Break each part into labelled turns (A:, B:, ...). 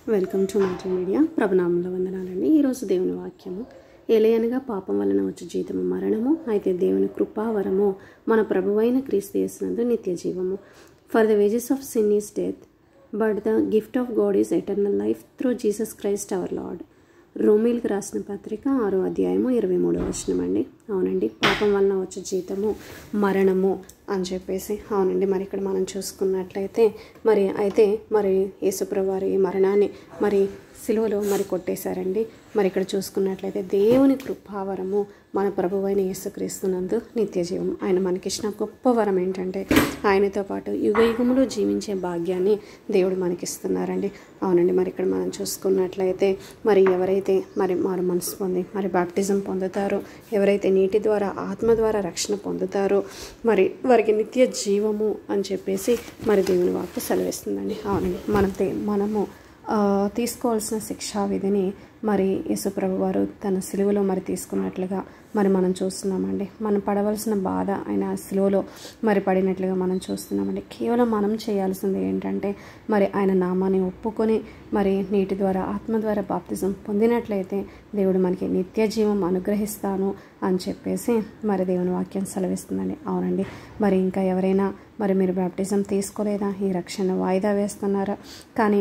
A: welcome to Maitri media ప్రభునామంలో వందనాలండి ఈరోజు దేవుని వాక్యము ఏలయనగా పాపం వలన వచ్చే జీతము మరణము అయితే దేవుని కృపావరము మన ప్రభువైన క్రీస్తు చేసినందు నిత్య జీవము for the wages of sin is death but the gift of God is eternal life through Jesus Christ our Lord రోమిల్కి రాసిన పత్రిక ఆరో అధ్యాయము ఇరవై మూడో వచనం అండి అవునండి పాపం వలన వచ్చే జీతము మరణము అని చెప్పేసి అవునండి మరి ఇక్కడ మనం చూసుకున్నట్లయితే మరి అయితే మరి యేసుప్రభు వారి ఈ మరణాన్ని మరి సిలువలో మరి కొట్టేశారండి మరి ఇక్కడ చూసుకున్నట్లయితే దేవుని కృపావరము మన ప్రభువైన యేసుక్రీస్తునందు నిత్య జీవం ఆయన మనకిచ్చిన గొప్ప వరం ఏంటంటే ఆయనతో పాటు యుగ యుగములు జీవించే భాగ్యాన్ని దేవుడు మనకిస్తున్నారండి అవునండి మరి ఇక్కడ మనం చూసుకున్నట్లయితే మరి ఎవరైతే మరి మారు మనసు పొంది మరి బాప్టిజం పొందుతారో ఎవరైతే నీటి ద్వారా ఆత్మ ద్వారా రక్షణ పొందుతారో మరి వారికి నిత్య జీవము అని చెప్పేసి మరి దేవుని వాక్కు సెలవిస్తుందండి అవునండి మన మనము ఆ, తీసుకోవాల్సిన శిక్షా విధిని మరి యేసుప్రభు వారు తన సిలువలో మరి తీసుకున్నట్లుగా మరి మనం చూస్తున్నామండి మనం పడవలసిన బాధ ఆయన సిలువలో మరి పడినట్లుగా మనం చూస్తున్నామండి కేవలం మనం చేయాల్సింది ఏంటంటే మరి ఆయన నామాన్ని ఒప్పుకొని మరి నీటి ద్వారా ఆత్మ ద్వారా బాప్తిజం పొందినట్లయితే దేవుడు మనకి నిత్య జీవం అనుగ్రహిస్తాను అని చెప్పేసి మరి దేవుని వాక్యం సెలవిస్తుందండి అవునండి మరి ఇంకా ఎవరైనా మరి మీరు బాప్టిజం తీసుకోలేదా ఈ రక్షణ వాయిదా వేస్తున్నారా కానీ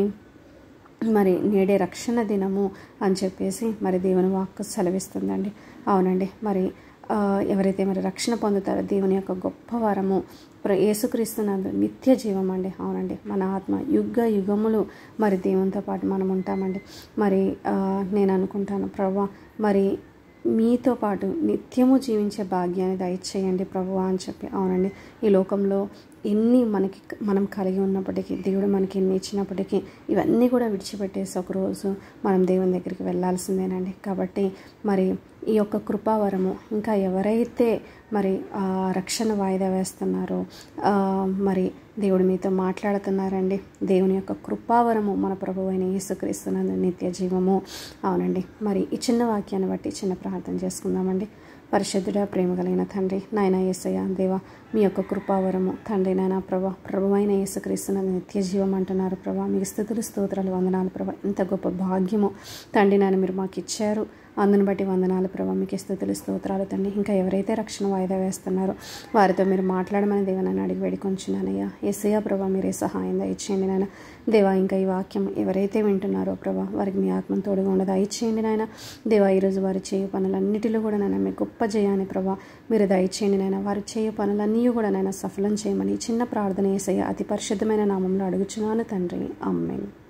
A: మరి నేడే రక్షణ దినము అని చెప్పేసి మరి దేవుని వాక్కు సెలవిస్తుందండి అవునండి మరి ఆ, ఎవరైతే మరి రక్షణ పొందుతారో దేవుని యొక్క గొప్ప వరము ప్ర- యేసుక్రీస్తునందు నిత్య జీవం అండి అవునండి మన ఆత్మ యుగ యుగములు మరి దేవునితో పాటు మనం ఉంటామండి మరి ఆ, నేను అనుకుంటాను ప్రభా మరి మీతో పాటు నిత్యము జీవించే భాగ్యాన్ని దయచేయండి ప్రభు అని చెప్పి అవునండి ఈ లోకంలో ఎన్ని మనకి మనం కలిగి ఉన్నప్పటికీ దేవుడు మనకి ఎన్ని ఇచ్చినప్పటికీ ఇవన్నీ కూడా విడిచిపెట్టేసి ఒకరోజు మనం దేవుని దగ్గరికి వెళ్ళాల్సిందేనండి కాబట్టి మరి ఈ యొక్క కృపావరము ఇంకా ఎవరైతే మరి ఆ, రక్షణ వాయిదా వేస్తున్నారో ఆ, మరి దేవుడు మీతో మాట్లాడుతున్నారండి దేవుని యొక్క కృపావరము మన ప్రభు అయిన యేసుక్రీస్తునందు నిత్య జీవము అవునండి మరి ఈ చిన్న వాక్యాన్ని బట్టి చిన్న ప్రార్థన చేసుకుందామండి పరిశుద్ధుడ ప్రేమ కలిగిన తండ్రి నాయన యేసయ్య దేవ మీ యొక్క కృపావరము తండ్రి నాయన ప్రభా ప్రభు అయిన యేసుక్రీస్తునందు నిత్య జీవం అంటున్నారు ప్రభా మీకు స్థుతులు స్తోత్రాలు వందనాలు ప్రభా ఇంత గొప్ప భాగ్యము తండ్రి నాయన మీరు మాకు ఇచ్చారు అందుని బట్టి వందనాలు ప్రభా మీకు స్థుతులు స్తోత్రాలు తండ్రి ఇంకా ఎవరైతే రక్షణ వాయిదా వేస్తున్నారో వారితో మీరు మాట్లాడమని దేవనని అడిగి వేడుకొంచున్నానయ్యా ఏసయ్యా ప్రభా మీరే సహాయం దయచేయండి నాయన దేవా ఇంకా ఈ వాక్యం ఎవరైతే వింటున్నారో ప్రభా వారికి మీ ఆత్మ తోడుగా ఉండదు దయచేయండి నాయన దేవా ఈరోజు వారు చేయు పనులన్నిటిలో కూడా నాయన మీ గొప్ప జయాన్ని ప్రభా మీరు దయచేయండి నాయన వారు చేయు పనులన్నీ కూడా నాయన సఫలం చేయమని ఈ చిన్న ప్రార్థన ఏసయ్య అతి పరిశుద్ధమైన నామంలో అడుగుచున్నాను తండ్రి అమ్మాయి